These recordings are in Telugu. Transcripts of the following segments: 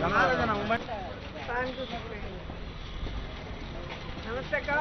నమస్తే అక్క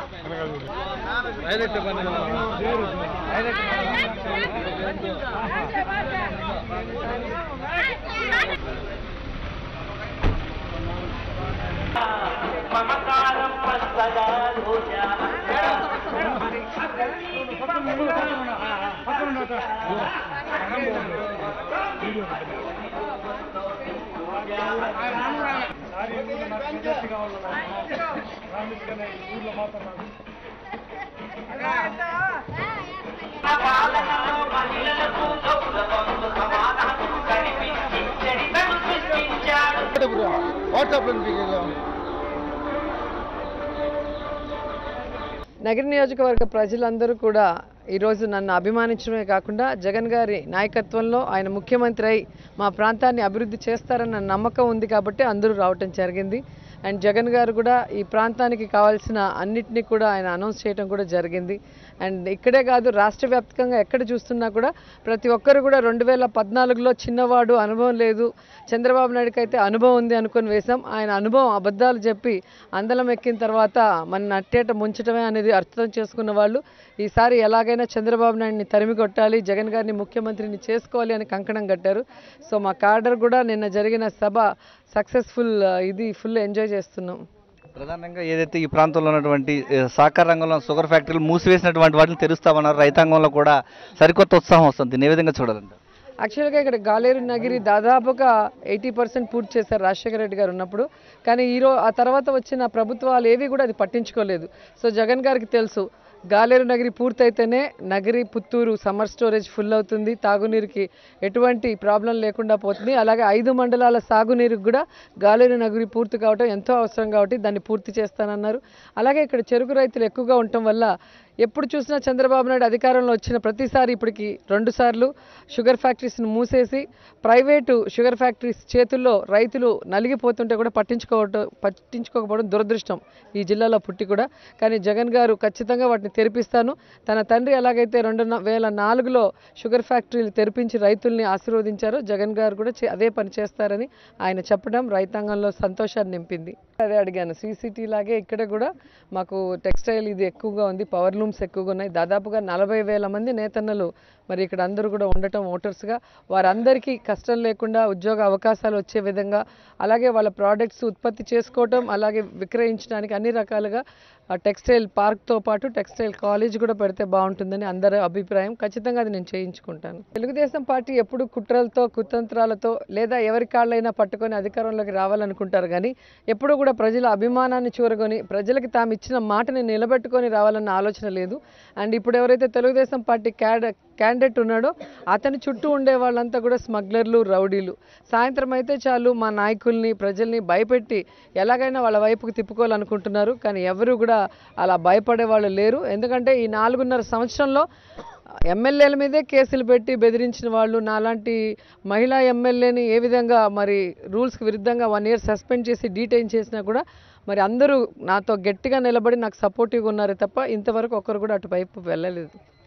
నగర నియోజకవర్గ ప్రజలందరూ కూడా ఈరోజు నన్ను అభిమానించడమే కాకుండా జగన్ గారి నాయకత్వంలో ఆయన ముఖ్యమంత్రి అయి మా ప్రాంతాన్ని అభివృద్ధి చేస్తారన్న నమ్మకం ఉంది కాబట్టి అందరూ రావటం జరిగింది అండ్ జగన్ గారు కూడా ఈ ప్రాంతానికి కావాల్సిన అన్నిటినీ కూడా ఆయన అనౌన్స్ చేయడం కూడా జరిగింది అండ్ ఇక్కడే కాదు రాష్ట్ర వ్యాప్తంగా ఎక్కడ చూస్తున్నా కూడా ప్రతి ఒక్కరు కూడా రెండు వేల పద్నాలుగులో చిన్నవాడు అనుభవం లేదు చంద్రబాబు నాయుడుకి అయితే అనుభవం ఉంది అనుకొని వేశాం ఆయన అనుభవం అబద్ధాలు చెప్పి అందలం ఎక్కిన తర్వాత మన నట్టేట ముంచటమే అనేది అర్థం చేసుకున్న వాళ్ళు ఈసారి ఎలాగైనా చంద్రబాబు నాయుడిని తరిమి కొట్టాలి జగన్ గారిని ముఖ్యమంత్రిని చేసుకోవాలి అని కంకణం కట్టారు సో మా కార్డర్ కూడా నిన్న జరిగిన సభ సక్సెస్ఫుల్ ఇది ఫుల్ ఎంజాయ్ చేస్తున్నాం ప్రధానంగా ఏదైతే ఈ ప్రాంతంలో ఉన్నటువంటి ఏ, సహకార రంగంలో షుగర్ ఫ్యాక్టరీలు మూసివేసినటువంటి వాటిని తెరుస్తామన్నారు రైతాంగంలో కూడా సరికొత్త ఉత్సాహం వస్తుంది దీన్ని ఏ విధంగా చూడాలంటే యాక్చువల్గా ఇక్కడ గాలేరు నగిరి దాదాపుగా ఎయిటీ పర్సెంట్ పూర్తి చేశారు రాజశేఖర రెడ్డి గారు ఉన్నప్పుడు కానీ ఈరో ఆ తర్వాత వచ్చిన ప్రభుత్వాలు ఏవి కూడా అది పట్టించుకోలేదు సో జగన్ గారికి తెలుసు గాలేరు నగరి పూర్తయితేనే Nagari Puttur summer storage full అవుతుంది తాగునీరుకి ఎటువంటి ప్రాబ్లం లేకుండా పోతుంది అలాగే ఐదు మండలాల సాగునీరుకు కూడా గాలేరు నగరి పూర్తి కావడం ఎంతో అవసరం కాబట్టి దాన్ని పూర్తి చేస్తానన్నారు అలాగే ఇక్కడ చెరుకు రైతులు ఎక్కువగా ఉండటం వల్ల ఎప్పుడు చూసినా చంద్రబాబు నాయుడు అధికారంలో వచ్చిన ప్రతిసారి ఇప్పటికి రెండు సార్లు షుగర్ ఫ్యాక్టరీస్ని మూసేసి ప్రైవేటు షుగర్ ఫ్యాక్టరీస్ చేతుల్లో రైతులు నలిగిపోతుంటే కూడా పట్టించుకోవటం పట్టించుకోకపోవడం దురదృష్టం ఈ జిల్లాలో పుట్టి కూడా కానీ జగన్ గారు ఖచ్చితంగా వాటిని తెరిపిస్తాను తన తండ్రి ఎలాగైతే రెండు న- వేల నాలుగులో షుగర్ ఫ్యాక్టరీలు తెరిపించి రైతుల్ని ఆశీర్వదించారో జగన్ గారు కూడా చే- అదే పని చేస్తారని ఆయన చెప్పడం రైతాంగంలో సంతోషాన్ని నింపింది అదే అడిగాను సీసీటీ లాగే ఇక్కడ కూడా మాకు టెక్స్టైల్ ఇది ఎక్కువగా ఉంది పవర్ లూమ్స్ ఎక్కువగా ఉన్నాయి దాదాపుగా నలభై వేల మంది నేతన్నలు మరి ఇక్కడ అందరూ కూడా ఉండటం ఓటర్స్గా వారందరికీ కష్టం లేకుండా ఉద్యోగ అవకాశాలు వచ్చే విధంగా అలాగే వాళ్ళ ప్రోడక్ట్స్ ఉత్పత్తి చేసుకోవటం అలాగే విక్రయించడానికి అన్ని రకాలుగా ఆ టెక్స్టైల్ పార్క్తో పాటు టెక్స్టైల్ కాలేజ్ కూడా పెడితే బాగుంటుందని అందరి అభిప్రాయం ఖచ్చితంగా అది నేను చేయించుకుంటాను తెలుగుదేశం పార్టీ ఎప్పుడు కుట్రలతో కుతంత్రాలతో లేదా ఎవరి కాళ్ళైనా పట్టుకొని అధికారంలోకి రావాలనుకుంటారు కానీ ఎప్పుడూ కూడా ప్రజల అభిమానాన్ని చూరగొని ప్రజలకి తాము ఇచ్చిన మాటని నిలబెట్టుకొని రావాలన్న ఆలోచన లేదు అండ్ ఇప్పుడు ఎవరైతే తెలుగుదేశం పార్టీ క్యాడ క్యాండిడేట్ ఉన్నాడో అతని చుట్టూ ఉండే వాళ్ళంతా కూడా స్మగ్లర్లు రౌడీలు సాయంత్రం అయితే చాలు మా నాయకుల్ని ప్రజల్ని భయపెట్టి ఎలాగైనా వాళ్ళ వైపుకు తిప్పుకోవాలనుకుంటున్నారు కానీ ఎవరు కూడా అలా భయపడే వాళ్ళు లేరు ఎందుకంటే ఈ నాలుగున్నర సంవత్సరంలో ఎమ్మెల్యేల మీదే కేసులు పెట్టి బెదిరించిన వాళ్ళు నాలాంటి మహిళా ఎమ్మెల్యేని ఏ విధంగా మరి రూల్స్కి విరుద్ధంగా వన్ ఇయర్ సస్పెండ్ చేసి డీటైన్ చేసినా కూడా మరి అందరూ నాతో గట్టిగా నిలబడి నాకు సపోర్టివ్గా ఉన్నారే తప్ప ఇంతవరకు ఒక్కరు కూడా అటువైపు వెళ్ళలేదు